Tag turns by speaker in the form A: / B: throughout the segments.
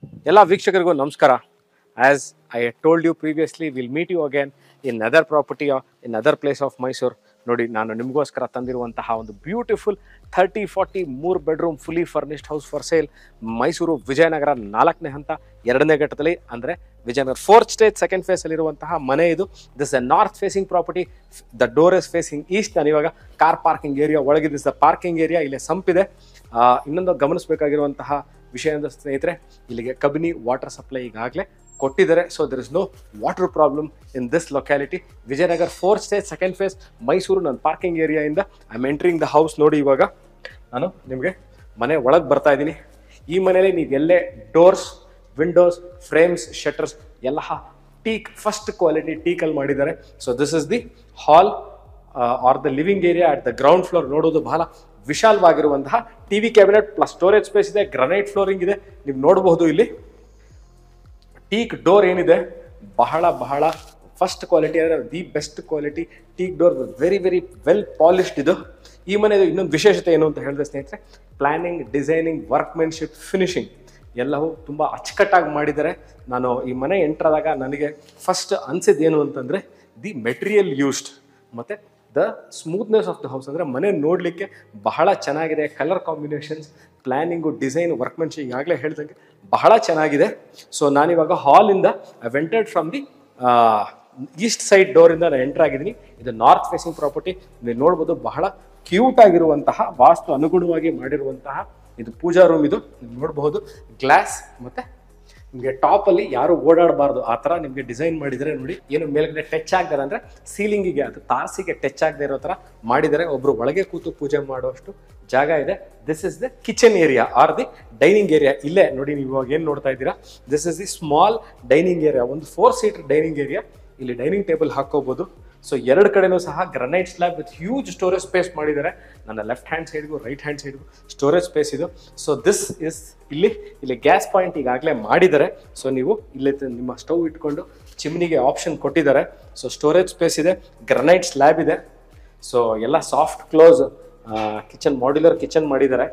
A: ಎಲ್ಲ ವೀಕ್ಷಕರಿಗೂ ನಮಸ್ಕಾರ as I told you previously will meet you again in other property in other place of Mysore ನೋಡಿ ನಾನು ನಿಮಗೋಸ್ಕರ ತಂದಿರುವಂತಹ ಒಂದು ಬ್ಯೂಟಿಫುಲ್ ಥರ್ಟಿ ಫಾರ್ಟಿ ಮೂರು bedroom fully furnished house for sale Mysore Vijayanagar ನಾಲ್ಕನೇ ಹಂತ ಎರಡನೇ ಘಟ್ಟದಲ್ಲಿ ಅಂದರೆ ವಿಜಯನಗರ ಫೋರ್ತ್ ಸ್ಟೇಜ್ ಸೆಕೆಂಡ್ ಫೇಸಲ್ಲಿರುವಂತಹ ಮನೆ ಇದು this a north facing property the door is facing east ನಾನು ಇವಾಗ ಕಾರ್ ಪಾರ್ಕಿಂಗ್ ಏರಿಯಾ ಒಳಗೆ ದಿಸ್ ದ ಪಾರ್ಕಿಂಗ್ ಏರಿಯಾ ಇಲ್ಲೇ ಸಂಪಿದೆ ಆ, ಇನ್ನೊಂದು ಗಮನಿಸಬೇಕಾಗಿರುವಂತಹ ವಿಷಯ ಅಂದ್ರೆ ಸ್ನೇಹಿತರೆ ಇಲ್ಲಿಗೆ ಕಬಿನಿ ವಾಟರ್ ಸಪ್ಲೈ ಈಗಾಗಲೇ ಕೊಟ್ಟಿದ್ದಾರೆ so there is no water problem in this locality Vijayanagar four stage second phase Mysore ನನ್ನ ಪಾರ್ಕಿಂಗ್ ಏರಿಯಾಯಿಂದ I am entering the house ನೋಡಿ ಇವಾಗ ನಾನು ನಿಮಗೆ ಮನೆ ಒಳಗೆ ಬರ್ತಾ ಇದ್ದೀನಿ ಈ ಮನೇಲಿ ನೀವು ಎಲ್ಲೇ ಡೋರ್ಸ್ ವಿಂಡೋಸ್ ಫ್ರೇಮ್ಸ್ ಶಟರ್ಸ್ ಎಲ್ಲ ಟೀಕ್ ಫಸ್ಟ್ ಕ್ವಾಲಿಟಿ ಟೀಕಲ್ಲಿ ಮಾಡಿದ್ದಾರೆ so this is the hall or the living area at the ground floor ನೋಡೋದು ಬಹಳ ವಿಶಾಲವಾಗಿರುವಂತಹ TV cabinet plus storage space ಇದೆ ಗ್ರನೈಟ್ ಫ್ಲೋರಿಂಗ್ ಇದೆ ನೀವು ನೋಡಬಹುದು ಇಲ್ಲಿ ಟೀಕ್ ಡೋರ್ ಏನಿದೆ ಬಹಳ ಬಹಳ ಫಸ್ಟ್ ಕ್ವಾಲಿಟಿ ಅಂದರೆ the best quality teak door very very well polished ಇದು ಈ ಮನೆದು ಇನ್ನೊಂದು ವಿಶೇಷತೆ ಏನು ಅಂತ ಹೇಳಿದ್ರೆ ಸ್ನೇಹಿತರೆ ಪ್ಲಾನಿಂಗ್ ಡಿಸೈನಿಂಗ್ ವರ್ಕ್ಮೆನ್ಶಿಪ್ ಫಿನಿಶಿಂಗ್ ಎಲ್ಲವೂ ತುಂಬ ಅಚ್ಚುಕಟ್ಟಾಗಿ ಮಾಡಿದ್ದಾರೆ ನಾನು ಈ ಮನೆ ಎಂಟ್ರಾದಾಗ ನನಗೆ ಫಸ್ಟ್ ಅನ್ಸಿದ್ದು ಏನು ಅಂತಂದರೆ ದಿ ಮೆಟೀರಿಯಲ್ ಯೂಸ್ಡ್ ಮತ್ತು the smoothness of the house ಅಂದರೆ ಮನೆ ನೋಡಲಿಕ್ಕೆ ಬಹಳ ಚೆನ್ನಾಗಿದೆ colour combinations planning design workmanship ಈಗಾಗಲೇ ಹೇಳ್ದಂಗೆ ಬಹಳ ಚೆನ್ನಾಗಿದೆ ಸೊ ನಾನಿವಾಗ ಹಾಲಿಂದ I entered from the east side ಡೋರಿಂದ ನಾನು ಎಂಟರ್ ಆಗಿದ್ದೀನಿ ಇದು ನಾರ್ತ್ ಫೇಸಿಂಗ್ ಪ್ರಾಪರ್ಟಿ ನೀವು ನೋಡ್ಬೋದು ಬಹಳ ಕ್ಯೂಟ್ ಆಗಿರುವಂತಹ ವಾಸ್ತು ಅನುಗುಣವಾಗಿ ಮಾಡಿರುವಂತಹ ಇದು ಪೂಜಾ ರೂಮ್ ಇದು ನೀವು ನೋಡಬಹುದು ಗ್ಲಾಸ್ ಮತ್ತೆ ನಿಮಗೆ ಟಾಪಲ್ಲಿ ಯಾರು ಓಡಾಡಬಾರ್ದು ಆ ಥರ ನಿಮಗೆ ಡಿಸೈನ್ ಮಾಡಿದರೆ ನೋಡಿ ಏನು ಮೇಲ್ಗಡೆ ಟಚ್ ಆಗ್ತಾರೆ ಅಂದರೆ ಸೀಲಿಂಗಿಗೆ ಅದು ತಾಸಿಗೆ ಟಚ್ ಆಗದೆ ಇರೋ ಥರ ಮಾಡಿದರೆ ಒಬ್ಬರು ಒಳಗೆ ಕೂತು ಪೂಜೆ ಮಾಡುವಷ್ಟು ಜಾಗ ಇದೆ this is the kitchen area or the dining area ಇಲ್ಲೇ ನೋಡಿ ನೀವು ಇವಾಗ ಏನು ನೋಡ್ತಾ ಇದ್ದೀರಾ this is the small dining area ಒಂದು ಫೋರ್ ಸೀಟರ್ ಡೈನಿಂಗ್ ಏರಿಯಾ ಇಲ್ಲಿ ಡೈನಿಂಗ್ ಟೇಬಲ್ ಹಾಕೋಬಹುದು ಸೊ ಎರಡು ಕಡೆನೂ ಸಹ granite slab with huge storage space ಮಾಡಿದ್ದಾರೆ ನನ್ನ ಲೆಫ್ಟ್ ಹ್ಯಾಂಡ್ ಸೈಡ್ಗೂ ರೈಟ್ ಹ್ಯಾಂಡ್ ಸೈಡ್ಗೂ ಸ್ಟೋರೇಜ್ ಸ್ಪೇಸ್ ಇದು ಸೊ ದಿಸ್ ಇಸ್ ಇಲ್ಲಿ ಇಲ್ಲಿ ಗ್ಯಾಸ್ ಪಾಯಿಂಟ್ ಈಗಾಗಲೇ ಮಾಡಿದ್ದಾರೆ ಸೊ ನೀವು ಇಲ್ಲಿ ತ- ನಿಮ್ಮ ಸ್ಟವ್ ಇಟ್ಕೊಂಡು ಚಿಮ್ನಿಗೆ ಆಪ್ಷನ್ ಕೊಟ್ಟಿದ್ದಾರೆ ಸೊ ಸ್ಟೋರೇಜ್ ಸ್ಪೇಸ್ ಇದೆ ಗ್ರನೈಟ್ ಸ್ಲ್ಯಾಬ್ ಇದೆ ಸೊ ಎಲ್ಲ soft close kitchen modular kitchen ಮಾಡಿದ್ದಾರೆ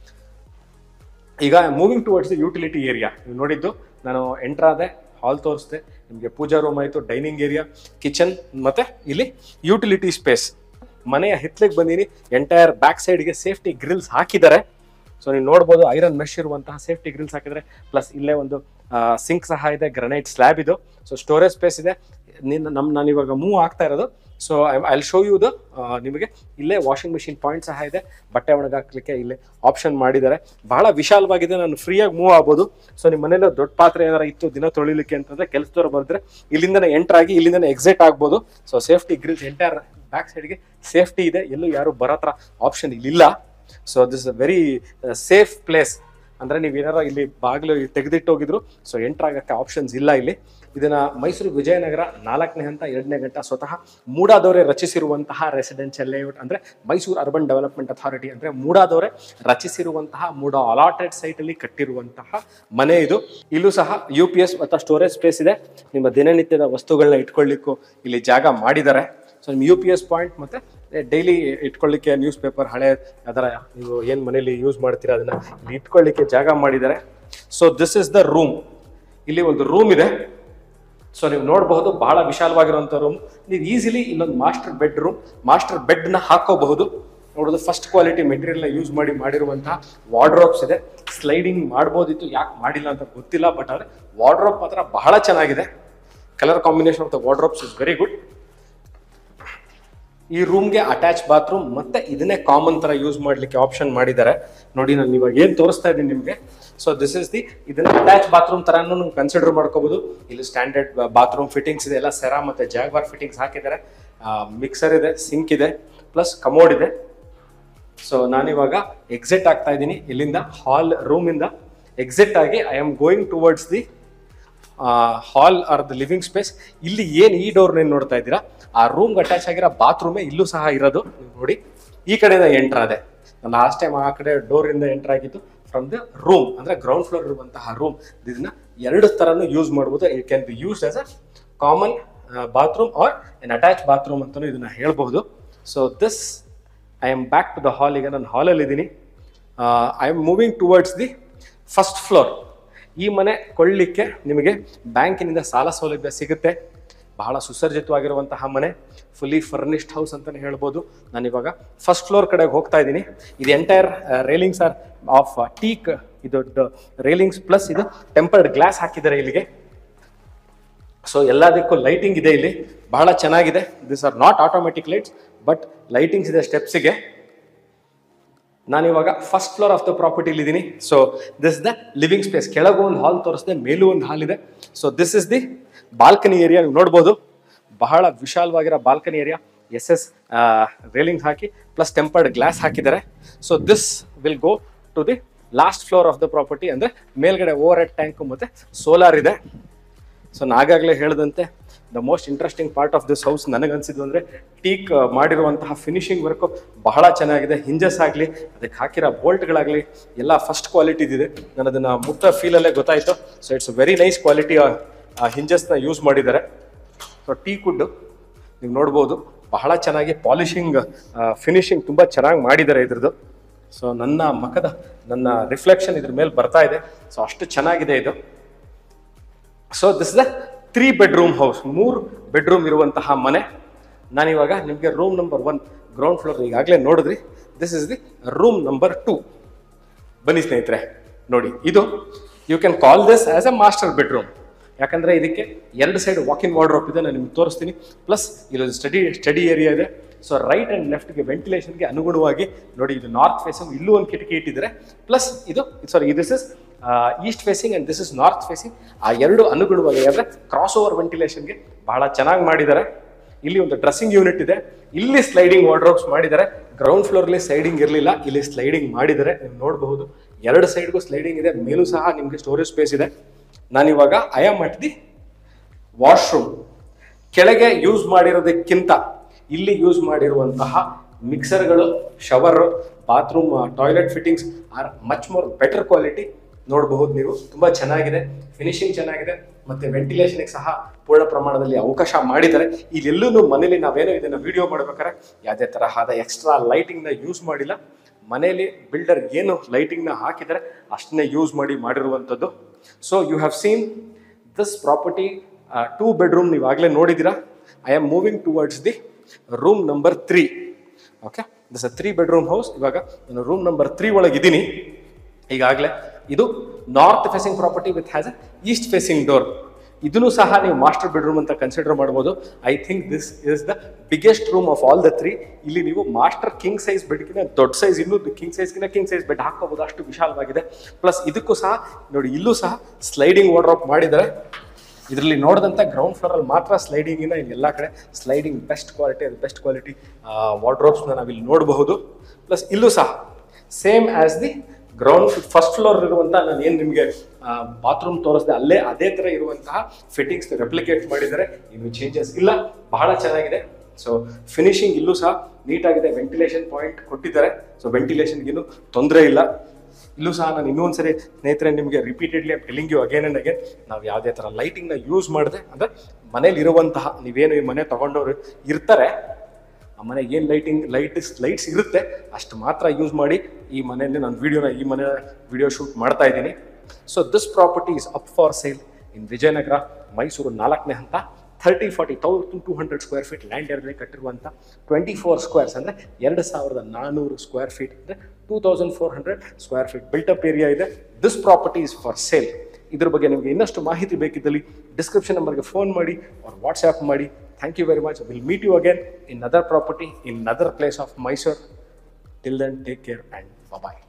A: ಈಗ moving towards the utility area ನೀವು ನೋಡಿದ್ದು ನಾನು ಎಂಟರ್ ಆದೆ ಹಾಲ್ ತೋರಿಸ್ದೆ ನಿಮಗೆ ಪೂಜಾ ರೂಮ್ ಆಯಿತು ಡೈನಿಂಗ್ ಏರಿಯಾ ಕಿಚನ್ ಮತ್ತೆ ಇಲ್ಲಿ ಯುಟಿಲಿಟಿ ಸ್ಪೇಸ್ ಮನೆಯ ಹಿತ್ಲಿಗೆ ಬಂದೀನಿ ಎಂಟೈರ್ ಬ್ಯಾಕ್ ಸೈಡ್ಗೆ ಸೇಫ್ಟಿ ಗ್ರಿಲ್ಸ್ ಹಾಕಿದ್ದಾರೆ ಸೊ ನೀವು ನೋಡ್ಬೋದು ಐರನ್ ಮೆಶ್ ಇರುವಂತಹ ಸೇಫ್ಟಿ ಗ್ರಿಲ್ಸ್ ಹಾಕಿದ್ರೆ ಪ್ಲಸ್ ಇಲ್ಲೇ ಒಂದು ಸಿಂಕ್ ಸಹ ಇದೆ ಗ್ರನೈಟ್ ಸ್ಲ್ಯಾಬ್ ಇದು ಸೊ ಸ್ಟೋರೇಜ್ ಸ್ಪೇಸ್ ಇದೆ ನಿನ್ನ ನಮ್ಮ ನಾನು ಇವಾಗ ಮೂವ್ ಆಗ್ತಾ ಇರೋದು so I show you the ನಿಮಗೆ ಇಲ್ಲೇ ವಾಷಿಂಗ್ ಮಿಷಿನ್ ಪಾಯಿಂಟ್ ಸಹ ಇದೆ ಬಟ್ಟೆ ಒಣಗಾಕ್ಲಿಕ್ಕೆ ಇಲ್ಲೇ ಆಪ್ಷನ್ ಮಾಡಿದ್ದಾರೆ ಬಹಳ ವಿಶಾಲವಾಗಿದೆ ನಾನು ಫ್ರೀಯಾಗಿ ಮೂವ್ ಆಗ್ಬೋದು ಸೊ ನಿಮ್ಮ ಮನೇಲಿ ದೊಡ್ಡ ಪಾತ್ರೆ ಏನಾರ ಇತ್ತು ದಿನ ತೊಳಿಲಿಕ್ಕೆ ಅಂತಂದ್ರೆ ಕೆಲಸದವ್ರು ಬಂದ್ರೆ ಇಲ್ಲಿಂದನೇ ಎಂಟರ್ ಆಗಿ ಇಲ್ಲಿಂದನೇ ಎಕ್ಸಿಟ್ ಆಗ್ಬೋದು so safety grills entire back ಸೈಡ್ಗೆ ಸೇಫ್ಟಿ ಇದೆ ಎಲ್ಲೂ ಯಾರು ಬರತ್ರ ಆಪ್ಷನ್ ಇಲ್ಲಿಲ್ಲ so this a very safe place ಅಂದ್ರೆ ನೀವು ಏನಾರ ಇಲ್ಲಿ ಬಾಗಿಲು ತೆಗೆದಿಟ್ಟು ಹೋಗಿದ್ರು ಸೊ ಎಂಟರ್ ಆಗಕ್ಕೆ ಆಪ್ಷನ್ಸ್ ಇಲ್ಲ ಇಲ್ಲಿ ಇದನ್ನ ಮೈಸೂರು ವಿಜಯನಗರ ನಾಲ್ಕನೇ ಹಂತ ಎರಡನೇ ಗಂಟ ಸ್ವತಃ ಮೂಡಾದವರೇ ರಚಿಸಿರುವಂತಹ ರೆಸಿಡೆನ್ಷಿಯಲ್ ಲೇಔಟ್ ಅಂದ್ರೆ ಮೈಸೂರು ಅರ್ಬನ್ ಡೆವಲಪ್ಮೆಂಟ್ ಅಥಾರಿಟಿ ಅಂದ್ರೆ ಮೂಡಾದವರೇ ರಚಿಸಿರುವಂತಹ ಮೂಡ ಅಲಾಟೆಡ್ ಸೈಟ್ ಅಲ್ಲಿ ಕಟ್ಟಿರುವಂತಹ ಮನೆ ಇದು ಇಲ್ಲೂ ಸಹ ಯು ಪಿ ಎಸ್ ಅಥವಾ ಸ್ಟೋರೇಜ್ ಸ್ಪೇಸ್ ಇದೆ ನಿಮ್ಮ ದಿನನಿತ್ಯದ ವಸ್ತುಗಳನ್ನ ಇಟ್ಕೊಳ್ಳಿಕ್ಕೂ ಇಲ್ಲಿ ಜಾಗ ಮಾಡಿದ್ದಾರೆ ಸೊ ನಿಮ್ಮ ಯು ಪಿ ಎಸ್ ಪಾಯಿಂಟ್ ಮತ್ತೆ ಡೈಲಿ ಇಟ್ಕೊಳ್ಳಿಕ್ಕೆ ನ್ಯೂಸ್ ಪೇಪರ್ ಹಳೆ ಅದರ ನೀವು ಏನು ಮನೇಲಿ ಯೂಸ್ ಮಾಡ್ತೀರಾ ಅದನ್ನ ಇಲ್ಲಿ ಇಟ್ಕೊಳ್ಳಿಕ್ಕೆ ಜಾಗ ಮಾಡಿದ್ದಾರೆ so this is the room ಇಲ್ಲಿ ಒಂದು ರೂಮ್ ಇದೆ ಸೊ ನೀವು ನೋಡಬಹುದು ಬಹಳ ವಿಶಾಲವಾಗಿರುವಂಥ ರೂಮ್ ನೀವು ಈಸಿಲಿ ಇಲ್ಲೊಂದು ಮಾಸ್ಟರ್ ಬೆಡ್ ರೂಮ್ ಮಾಸ್ಟರ್ ಬೆಡ್ನ ಹಾಕೋಬಹುದು ನೋಡೋದು ಫಸ್ಟ್ ಕ್ವಾಲಿಟಿ ಮೆಟೀರಿಯಲ್ನ ಯೂಸ್ ಮಾಡಿ ಮಾಡಿರುವಂತಹ ವಾರ್ಡ್ರೋಬ್ಸ್ ಇದೆ ಸ್ಲೈಡಿಂಗ್ ಮಾಡ್ಬೋದಿತ್ತು ಯಾಕೆ ಮಾಡಿಲ್ಲ ಅಂತ ಗೊತ್ತಿಲ್ಲ ಬಟ್ ಆದರೆ ವಾರ್ಡ್ರೋಬ್ ಮಾತ್ರ ಬಹಳ ಚೆನ್ನಾಗಿದೆ colour combination of the wardrobes is very good ಈ ರೂಮ್ಗೆ ಅಟ್ಯಾಚ್ ಬಾತ್ರೂಮ್ ಮತ್ತೆ ಇದನ್ನೇ ಕಾಮನ್ ತರ ಯೂಸ್ ಮಾಡ್ಲಿಕ್ಕೆ ಆಪ್ಷನ್ ಮಾಡಿದ್ದಾರೆ ನೋಡಿ ನಾನು ಇವಾಗ ಏನ್ ತೋರಿಸ್ತಾ ಇದ್ದೀನಿ ನಿಮಗೆ ಸೊ ದಿಸ್ ಇಸ್ ದಿ ಇದನ್ನ ಅಟ್ಯಾಚ್ ಬಾತ್ರೂಮ್ ತರಾನು ಕನ್ಸಿಡರ್ ಮಾಡ್ಕೋಬಹುದು ಇಲ್ಲಿ ಸ್ಟ್ಯಾಂಡರ್ಡ್ ಬಾತ್ರೂಮ್ ಫಿಟ್ಟಿಂಗ್ಸ್ ಇದೆ ಎಲ್ಲ ಸೆರಾ ಮತ್ತೆ ಜಾಗ್ವಾರ್ ಫಿಟ್ಟಿಂಗ್ಸ್ ಹಾಕಿದ್ದಾರೆ ಮಿಕ್ಸರ್ ಇದೆ ಸಿಂಕ್ ಇದೆ ಪ್ಲಸ್ ಕಮೋಡ್ ಇದೆ ಸೊ ನಾನಿವಾಗ ಎಕ್ಸಿಟ್ ಆಗ್ತಾ ಇದ್ದೀನಿ ಇಲ್ಲಿಂದ ಹಾಲ್ ರೂಮಿಂದ ಎಕ್ಸಿಟ್ ಆಗಿ I am going towards the hall or the living space ಇಲ್ಲಿ ಏನು ಈ ಡೋರ್ ಏನು ನೋಡ್ತಾ ಇದ್ದೀರಾ ಆ ರೂಮ್ಗೆ ಅಟ್ಯಾಚ್ ಆಗಿರೋ ಬಾತ್ರೂಮೇ ಇಲ್ಲೂ ಸಹ ಇರೋದು ನೀವು ನೋಡಿ ಈ ಕಡೆಯಿಂದ ಎಂಟರ್ ಆದೆ ನಾನು ಲಾಸ್ಟ್ ಟೈಮ್ ಆ ಕಡೆ ಡೋರಿಂದ ಎಂಟರ್ ಆಗಿದ್ದು ಫ್ರಮ್ ದ ರೂಮ್ ಅಂದ್ರೆ ಗ್ರೌಂಡ್ ಫ್ಲೋರ್ ಇರುವಂತಹ ರೂಮ್ ಇದನ್ನ ಎರಡು ತರನು ಯೂಸ್ ಮಾಡ್ಬೋದು it can be used as a common bathroom or an attach bathroom ಅಂತಲೂ ಇದನ್ನ ಹೇಳ್ಬಹುದು so this I am back to the hall ಈಗ ನಾನು ಹಾಲಲ್ಲಿ ಇದ್ದೀನಿ I am moving towards the first floor ಈ ಮನೆ ಕೊಳ್ಳಿಕ್ಕೆ ನಿಮಗೆ ಬ್ಯಾಂಕಿನಿಂದ ಸಾಲ ಸೌಲಭ್ಯ ಸಿಗುತ್ತೆ ಬಹಳ ಸುಸರ್ಜಿತವಾಗಿರುವಂತಹ ಮನೆ ಫುಲ್ಲಿ ಫರ್ನಿಶ್ಡ್ ಹೌಸ್ ಅಂತಲೇ ಹೇಳ್ಬೋದು ನಾನಿವಾಗ ಫಸ್ಟ್ ಫ್ಲೋರ್ ಕಡೆಗೆ ಹೋಗ್ತಾ ಇದ್ದೀನಿ ಇದು entire railings are of teak ಇದು ರೇಲಿಂಗ್ಸ್ ಪ್ಲಸ್ ಇದು ಟೆಂಪರ್ಡ್ ಗ್ಲಾಸ್ ಹಾಕಿದ್ದಾರೆ ಇಲ್ಲಿಗೆ ಸೊ ಎಲ್ಲದಕ್ಕೂ ಲೈಟಿಂಗ್ ಇದೆ ಇಲ್ಲಿ ಬಹಳ ಚೆನ್ನಾಗಿದೆ this are not automatic lights but lightings ಇದೆ ಸ್ಟೆಪ್ಸಿಗೆ ನಾನಿವಾಗ ಫಸ್ಟ್ ಫ್ಲೋರ್ ಆಫ್ ದ ಪ್ರಾಪರ್ಟಿಲಿ ಇದ್ದೀನಿ so this the living space ಕೆಳಗೂ ಒಂದು ಹಾಲ್ ತೋರಿಸಿದೆ ಮೇಲೂ ಒಂದು ಹಾಲ್ ಇದೆ so this is the balcony area ನೀವು ನೋಡ್ಬೋದು ಬಹಳ ವಿಶಾಲವಾಗಿರೋ balcony area S S railing ಹಾಕಿ ಪ್ಲಸ್ ಟೆಂಪರ್ಡ್ ಗ್ಲಾಸ್ ಹಾಕಿದ್ದಾರೆ so this will go to the last floor of the property ಅಂದರೆ ಮೇಲ್ಗಡೆ ಓವರ್ ಹೆಡ್ ಟ್ಯಾಂಕು ಮತ್ತು ಸೋಲಾರ್ ಇದೆ ಸೊ ನಾನು ಆಗಾಗಲೇ ಹೇಳಿದಂತೆ the most interesting part of this house ನನಗನ್ಸಿದ್ದು ಅಂದರೆ ಟೀಕ್ ಮಾಡಿರುವಂತಹ ಫಿನಿಶಿಂಗ್ ವರ್ಕು ಬಹಳ ಚೆನ್ನಾಗಿದೆ ಹಿಂಜಸ್ ಆಗಲಿ ಅದಕ್ಕೆ ಹಾಕಿರೋ ಬೋಲ್ಟ್ಗಳಾಗಲಿ ಎಲ್ಲ ಫಸ್ಟ್ ಕ್ವಾಲಿಟಿದಿದೆ ನಾನು ಅದನ್ನು ಮುಟ್ಟ ಫೀಲಲ್ಲೇ ಗೊತ್ತಾಯಿತು so it's very nice quality ಹಿಂಜಸ್ನ ಯೂಸ್ ಮಾಡಿದ್ದಾರೆ ಸೊ ಟೀ ಕುಡ್ಡು ನೀವು ನೋಡ್ಬೋದು ಬಹಳ ಚೆನ್ನಾಗಿ ಪಾಲಿಶಿಂಗ್ ಫಿನಿಶಿಂಗ್ ತುಂಬ ಚೆನ್ನಾಗಿ ಮಾಡಿದ್ದಾರೆ ಇದ್ರದ್ದು ಸೊ ನನ್ನ ಮಖದ ನನ್ನ ರಿಫ್ಲೆಕ್ಷನ್ ಇದ್ರ ಮೇಲೆ ಬರ್ತಾ ಇದೆ ಸೊ ಅಷ್ಟು ಚೆನ್ನಾಗಿದೆ ಇದು so this the three bedroom house ಮೂರು ಬೆಡ್ರೂಮ್ ಇರುವಂತಹ ಮನೆ ನಾನಿವಾಗ ನಿಮಗೆ room number one ground floor ಈಗಾಗಲೇ ನೋಡಿದ್ರಿ this is the room number two ಬನ್ನಿ ಸ್ನೇಹಿತರೆ ನೋಡಿ ಇದು you can call this as a master bedroom ಯಾಕಂದ್ರೆ ಇದಕ್ಕೆ ಎರಡು ಸೈಡ್ ವಾಕಿಂಗ್ ವಾರ್ಡ್ರೋಪ್ ಇದೆ ನಾನು ನಿಮ್ಗೆ ತೋರಿಸ್ತೀನಿ ಪ್ಲಸ್ ಇಲ್ಲೊಂದು ಸ್ಟಡಿ ಸ್ಟಡಿ ಏರಿಯಾ ಇದೆ ಸೊ ರೈಟ್ ಆ್ಯಂಡ್ ಲೆಫ್ಟ್ಗೆ ವೆಂಟಿಲೇಷನ್ಗೆ ಅನುಗುಣವಾಗಿ ನೋಡಿ ಇದು ನಾರ್ತ್ ಫೇಸಿಂಗ್ ಇಲ್ಲೂ ಒಂದು ಕಿಟಕಿ ಇಟ್ಟಿದ್ದಾರೆ ಪ್ಲಸ್ ಇದು sorry this is east facing and this is north facing ಆ ಎರಡು ಅನುಗುಣವಾಗಿ ಅಂದರೆ ಕ್ರಾಸ್ ಓವರ್ ವೆಂಟಿಲೇಷನ್ಗೆ ಬಹಳ ಚೆನ್ನಾಗಿ ಮಾಡಿದ್ದಾರೆ ಇಲ್ಲಿ ಒಂದು ಡ್ರೆಸ್ಸಿಂಗ್ ಯೂನಿಟ್ ಇದೆ ಇಲ್ಲಿ ಸ್ಲೈಡಿಂಗ್ ವಾರ್ಡ್ರೋಬ್ಸ್ ಮಾಡಿದ್ದಾರೆ ಗ್ರೌಂಡ್ ಫ್ಲೋರ್ಲಿ ಸ್ಲೈಡಿಂಗ್ ಇರಲಿಲ್ಲ ಇಲ್ಲಿ ಸ್ಲೈಡಿಂಗ್ ಮಾಡಿದ್ದಾರೆ ನೀವು ನೋಡಬಹುದು ಎರಡು ಸೈಡ್ಗೂ ಸ್ಲೈಡಿಂಗ್ ಇದೆ ಮೇಲೂ ಸಹ ನಿಮಗೆ ಸ್ಟೋರೇಜ್ ಸ್ಪೇಸ್ ಇದೆ ನಾನಿವಾಗ I am at the washroom ಕೆಳಗೆ ಯೂಸ್ ಮಾಡಿರೋದಕ್ಕಿಂತ ಇಲ್ಲಿ ಯೂಸ್ ಮಾಡಿರುವಂತಹ ಮಿಕ್ಸರ್ಗಳು shower bathroom toilet fittings are much more better quality ನೋಡಬಹುದು ನೀವು ತುಂಬ ಚೆನ್ನಾಗಿದೆ ಫಿನಿಶಿಂಗ್ ಚೆನ್ನಾಗಿದೆ ಮತ್ತೆ ವೆಂಟಿಲೇಷನ್ಗೆ ಸಹ ಪೂರ್ಣ ಪ್ರಮಾಣದಲ್ಲಿ ಅವಕಾಶ ಮಾಡಿದ್ದಾರೆ ಇಲ್ಲೆಲ್ಲೂ ಮನೇಲಿ ನಾವೇನೋ ಇದನ್ನ ವಿಡಿಯೋ ಮಾಡ್ಬೇಕಾದ್ರೆ ಯಾವುದೇ ತರಹದ ಎಕ್ಸ್ಟ್ರಾ ಲೈಟಿಂಗ್ನ ಯೂಸ್ ಮಾಡಿಲ್ಲ ಮನೆಯಲ್ಲಿ ಬಿಲ್ಡರ್ ಏನು ಲೈಟಿಂಗ್ನ ಹಾಕಿದರೆ ಅಷ್ಟನ್ನೇ ಯೂಸ್ ಮಾಡಿ ಮಾಡಿರುವಂಥದ್ದು so you have seen this property two bedroom ನೀವು ಆಗಲೇ ನೋಡಿದ್ದೀರಾ I am moving towards the room number three okay this a three bedroom house ಇವಾಗ ನಾನು ರೂಮ್ ನಂಬರ್ ತ್ರೀ ಒಳಗಿದ್ದೀನಿ ಈಗಾಗಲೇ ಇದು north facing property with has a east facing door ಇದನ್ನು ಸಹ ನೀವು ಮಾಸ್ಟರ್ ಬೆಡ್ರೂಮ್ ಅಂತ ಕನ್ಸಿಡರ್ ಮಾಡ್ಬೋದು I think this is the biggest room of all the three ಇಲ್ಲಿ ನೀವು ಮಾಸ್ಟರ್ ಕಿಂಗ್ ಸೈಜ್ ಬೆಡ್ಗಿನ ದೊಡ್ಡ ಸೈಜ್ ಇನ್ನೂ ಕಿಂಗ್ ಸೈಜ್ಗಿನ ಕಿಂಗ್ ಸೈಜ್ ಬೆಡ್ ಹಾಕೋಬಹುದು ಅಷ್ಟು ವಿಶಾಲವಾಗಿದೆ ಪ್ಲಸ್ ಇದಕ್ಕೂ ಸಹ ನೋಡಿ ಇಲ್ಲೂ ಸಹ ಸ್ಲೈಡಿಂಗ್ ವಾರ್ಡ್ರಾಪ್ ಮಾಡಿದ್ದಾರೆ ಇದರಲ್ಲಿ ನೋಡಿದಂಥ ಗ್ರೌಂಡ್ ಫ್ಲೋರಲ್ಲಿ ಮಾತ್ರ ಸ್ಲೈಡಿಂಗಿನ ಇಲ್ಲಿ ಎಲ್ಲ ಕಡೆ ಸ್ಲೈಡಿಂಗ್ ಬೆಸ್ಟ್ ಕ್ವಾಲಿಟಿ ಅದು ಬೆಸ್ಟ್ ಕ್ವಾಲಿಟಿ ವಾರ್ಡ್ರೋಬ್ಸ್ನ ನಾವಿಲ್ಲಿ ನೋಡಬಹುದು ಪ್ಲಸ್ ಇಲ್ಲೂ ಸಹ same as the ground first floor ಇರುವಂಥ ನಾನು ಏನು ನಿಮಗೆ ಬಾತ್ರೂಮ್ ತೋರಿಸಿದೆ ಅಲ್ಲೇ ಅದೇ ಥರ ಇರುವಂತಹ ಫಿಟ್ಟಿಂಗ್ಸ್ ರೆಪ್ಲಿಕೇಟ್ ಮಾಡಿದ್ದಾರೆ ಇನ್ನು ಚೇಂಜಸ್ ಇಲ್ಲ ಬಹಳ ಚೆನ್ನಾಗಿದೆ ಸೊ ಫಿನಿಶಿಂಗ್ ಇಲ್ಲೂ ಸಹ ನೀಟಾಗಿದೆ ವೆಂಟಿಲೇಷನ್ ಪಾಯಿಂಟ್ ಕೊಟ್ಟಿದ್ದಾರೆ ಸೊ ವೆಂಟಿಲೇಷನ್ಗಿನ್ನೂ ತೊಂದರೆ ಇಲ್ಲ ಇಲ್ಲೂ ಸಹ ನಾನು ಇನ್ನೂ ಒಂದ್ಸರಿ ಸ್ನೇಹಿತರೆ ನಿಮಗೆ repeatedly telling you again and again ನಾವು ಯಾವುದೇ ಥರ ಲೈಟಿಂಗ್ನ ಯೂಸ್ ಮಾಡಿದೆ ಅಂದರೆ ಮನೇಲಿ ಇರುವಂತಹ ನೀವೇನು ಈ ಮನೆ ತಗೊಂಡವ್ರು ಇರ್ತಾರೆ ಆ ಮನೆಗೆ ಏನು ಲೈಟಿಂಗ್ ಲೈಟ್ ಲೈಟ್ಸ್ ಇರುತ್ತೆ ಅಷ್ಟು ಮಾತ್ರ ಯೂಸ್ ಮಾಡಿ ಈ ಮನೆಯಲ್ಲಿ ನಾನು ವಿಡಿಯೋನ ಈ ಮನೆ ವಿಡಿಯೋ ಶೂಟ್ ಮಾಡ್ತಾ ಇದ್ದೀನಿ so this property is up for sale in Vijayanagara Mysuru ನಾಲ್ಕನೇ ಹಂತ thirty forty thousand two hundred square feet land ಏರಿಯಾದಲ್ಲಿ ಕಟ್ಟಿರುವಂಥ ಟ್ವೆಂಟಿ ಫೋರ್ ಸ್ಕ್ವೇರ್ಸ್ ಅಂದರೆ ಎರಡು ಸಾವಿರದ ನಾನ್ನೂರು ಸ್ಕ್ವೇರ್ ಫೀಟ್ ಅಂದರೆ two thousand four hundred square feet built up area ಇದೆ this property is for sale ಇದ್ರ ಬಗ್ಗೆ ನಿಮಗೆ ಇನ್ನಷ್ಟು ಮಾಹಿತಿ ಬೇಕಿದ್ದಲ್ಲಿ ಡಿಸ್ಕ್ರಿಪ್ಷನ್ ನಂಬರ್ಗೆ ಫೋನ್ ಮಾಡಿ ಅವ್ರು ವಾಟ್ಸ್ಆ್ಯಪ್ ಮಾಡಿ thank you very much will meet you again in other property in other place of Mysore till then take care and bye